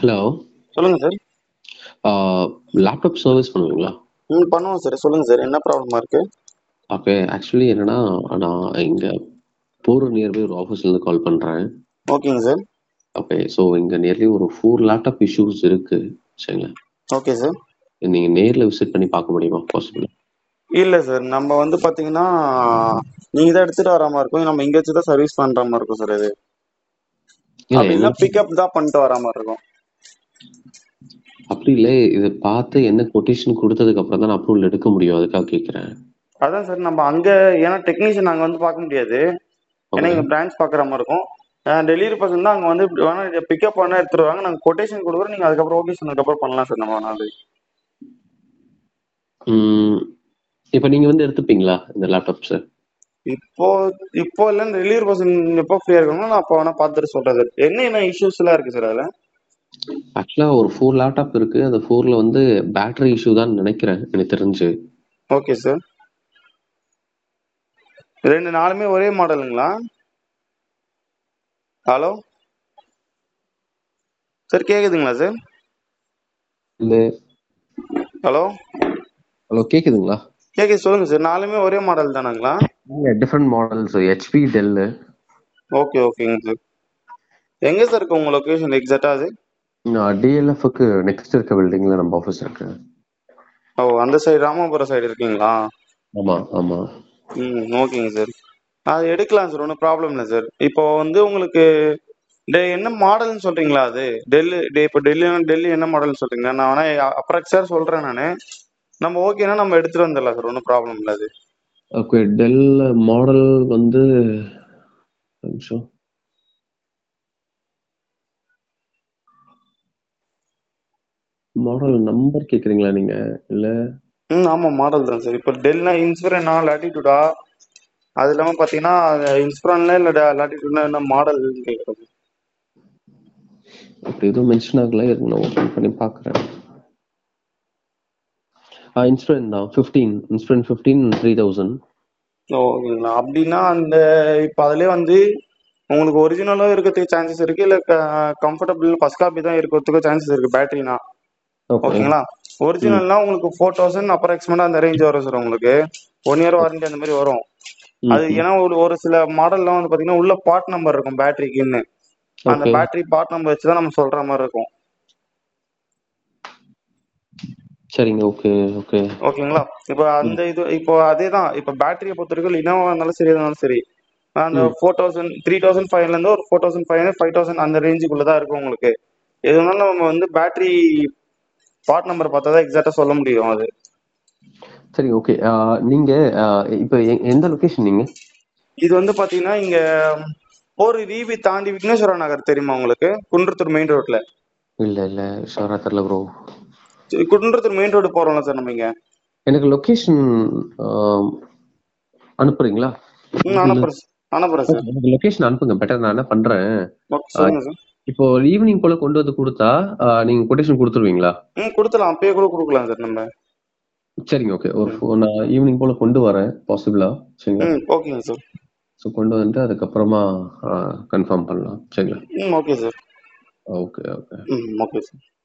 Hello சொல்லுங்க sir laptop service பண்ணுவீங்களா ம் பண்ணுவோம் சார் சொல்லுங்க சார் என்ன ப்ராப்ளமா இருக்கு ஓகே ஆக்சுவலி என்னன்னா நான் இங்கே போகிற நியர்பை ஒரு ஆஃபீஸ்லேருந்து கால் பண்ணுறேன் ஓகேங்க சார் ஓகே ஸோ இங்கே நியர்லி ஒரு ஃபோர் லேப்டாப் இஷ்யூஸ் இருக்குது சரிங்களா ஓகே சார் நீங்கள் நேரில் விசிட் பண்ணி பார்க்க முடியுமா பாசிபிள் இல்லை சார் நம்ம வந்து பார்த்தீங்கன்னா நீங்கள் தான் எடுத்துகிட்டு வர மாதிரி இருக்கும் நம்ம இங்கே வச்சு தான் சர்வீஸ் பண்ணுற மாதிரி இருக்கும் சார் இது அப்படி இல்லை பிக்கப் தான் பண்ணிட்டு வர மாதிரி இருக்கும் அப்படி இல்லை இதை பார்த்து என்ன கொட்டேஷன் கொடுத்ததுக்கு அப்புறம் தான் நான் அப்ரூவல் எடுக்க முடியும் அதுக்காக கேட்குறேன் அதான் சார் நம்ம அங்கே ஏன்னா டெக்னீஷியன் அங்கே வந்து பார்க்க முடியாது ஏன்னா இங்கே பிரான்ச் பார்க்குற மாதிரி இருக்கும் டெலிவரி பர்சன் தான் அங்கே வந்து வேணா பிக்கப் பண்ண எடுத்துட்டு வாங்க நாங்கள் கொட்டேஷன் கொடுக்குறோம் நீங்கள் அதுக்கப்புறம் ஓகே சொன்னதுக்கப்புறம் பண்ணலாம் சார் நம்ம வேணா அது இப்போ நீங்கள் வந்து எடுத்துப்பீங்களா இந்த லேப்டாப்ஸை இப்போ இப்போ இல்லை இந்த டெலிவரி பர்சன் எப்போ ஃப்ரீயாக இருக்கணும் நான் அப்போ வேணா பார்த்துட்டு சொல்கிறேன் சார் என்ன என்ன இஷ்யூஸ்லாம் இருக்குது சார் அதில் ஆக்சுவலாக ஒரு ஃபோர் லேப்டாப் இருக்குது அந்த ஃபோரில் வந்து பேட்டரி இஷ்யூ தான் நினைக்கிறேன் எனக்கு தெரிஞ்சு ஓகே சார் ரெண்டு நாலுமே ஒரே மாடலுங்களா ஹலோ சார் கேக்குதுங்களா சார் இல்லை ஹலோ ஹலோ கேட்குதுங்களா கேக்குது சொல்லுங்க சார் நாலுமே ஒரே மாடல் தானாங்களா different models HP Dell okay ஓகேங்க சார் எங்க சார் இருக்கு உங்க லொகேஷன் எக்ஸாக்டா அது டிஎல்எஃப்க்கு நெக்ஸ்ட் இருக்க பில்டிங்ல நம்ம ஆஃபீஸ் இருக்கு ஓ அந்த சைடு ராமாபுரம் சைடு இருக்கீங்களா ஆமா ஆமா ம் ஓகேங்க சார் அது எடுக்கலாம் சார் ஒன்றும் ப்ராப்ளம் இல்லை சார் இப்போ வந்து உங்களுக்கு டே என்ன மாடல்னு சொல்றீங்களா அது டெல்லு டே இப்போ டெல்லி டெல்லி என்ன மாடல்னு சொல்றீங்க நான் வேணா அப்ராக்ஸாக சொல்றேன் நான் நம்ம ஓகேனா நம்ம எடுத்துட்டு வந்துடலாம் சார் ஒன்றும் ப்ராப்ளம் இல்லை அது ஓகே டெல் மாடல் வந்து ஒரு நிமிஷம் மாடல் நம்பர் கேக்குறீங்களா நீங்க இல்ல ம் ஆமாம் மாடல் தான் சார் இப்போ டெல்னா இன்ஸ்பிரனா லாட்டிடியூடா அது இல்லாமல் பார்த்தீங்கன்னா இன்ஸ்பிரான்ல இல்லை லாட்டிடியூட்னா என்ன மாடல் கேட்குறது அப்படி எதுவும் மென்ஷன் ஆகல இருக்கு நான் ஓப்பன் பண்ணி பார்க்குறேன் ஆ இன்ஸ்பிரன் தான் fifteen Inspiron fifteen three thousand ஓகேங்களா அப்படின்னா அந்த இப்போ அதிலே வந்து உங்களுக்கு ஒரிஜினலும் இருக்கிறதுக்கு சான்சஸ் இருக்கு இல்லை கம்ஃபர்டபுள் ஃபர்ஸ்ட் காப்பி தான் இருக்கிறதுக்கு சான்சஸ் இருக்கு பேட்டரினா ஓகே ஓகேங்களா ஒரிஜினல்னா உங்களுக்கு ஃபோர் தௌசண்ட் அப்ராக்சிமேட்டா அந்த ரேஞ்ச் வரும் சார் உங்களுக்கு ஒன் இயர் வாரண்டி அந்த மாதிரி வரும் அது ஏன்னா ஒரு ஒரு சில மாடல்லாம் வந்து பாத்தீங்கன்னா உள்ள பார்ட் நம்பர் இருக்கும் பேட்டரிக்குன்னு அந்த ஓகே பேட்டரி பார்ட் நம்பர் வச்சு தான் நம்ம சொல்ற மாதிரி இருக்கும் சரிங்க ஓகே ஓகே ஓகேங்களா இப்போ அந்த இது இப்போ அதே தான் இப்போ பேட்டரியை பொறுத்த வரைக்கும் இனோவா இருந்தாலும் சரி இருந்தாலும் சரி அந்த ம். ஃபோர் தௌசண்ட் த்ரீ தௌசண்ட் ஃபைவ்ல இருந்து ஒரு four thousand five hundred five thousand அந்த ரேஞ்சுக்குள்ள தான் இருக்கும் உங்களுக்கு எது வேணாலும் நம்ம வந்து பேட்டரி பார்ட் நம்பர் பார்த்தா தான் எக்ஸாக்டா சொல்ல முடியும் அது சரி ஓகே நீங்க ஆ, இப்போ எ- எந்த லொகேஷன் நீங்க இது வந்து பாத்தீங்கன்னா இங்க ஒரு ரீவி தாண்டி விக்னேஸ்வரா நகர் தெரியுமா உங்களுக்கு குன்றத்தூர் மெயின் ரோட்ல இல்ல இல்ல ஷோரா தெரியல ப்ரோ குன்றத்தூர் மெயின் ரோடு போறோம்ல சார் நம்ம இங்க எனக்கு லொகேஷன் அனுப்புறீங்களா ம் அனுப்புறேன் சார். அனுப்புறேன் சார் எனக்கு லொகேஷன் அனுப்புங்க பெட்டர் நான் என்ன பண்றேன் ஓகே சொல்லுங்க சார் இப்போ ஈவினிங் போல கொண்டு வந்து கொடுத்தா ஆ, நீங்க கொட்டேஷன் கொடுத்துருவீங்களா ம் கொடுத்துலாம் அப்பயே கூட கொடுக்கலாம் சார் நம்ம சரிங்க ஓகே ஒரு ஃபோ- நான் ஈவினிங் போல கொண்டு வரேன் பாசிபிளா சரிங்களா ம் ஓகேங்க சார் ஸோ கொண்டு வந்துட்டு அதுக்கப்புறமா கன்ஃபார்ம் பண்ணலாம் சரிங்களா ம் ஓகே சார் ஓகே ஓகே ம் ஓகே சார்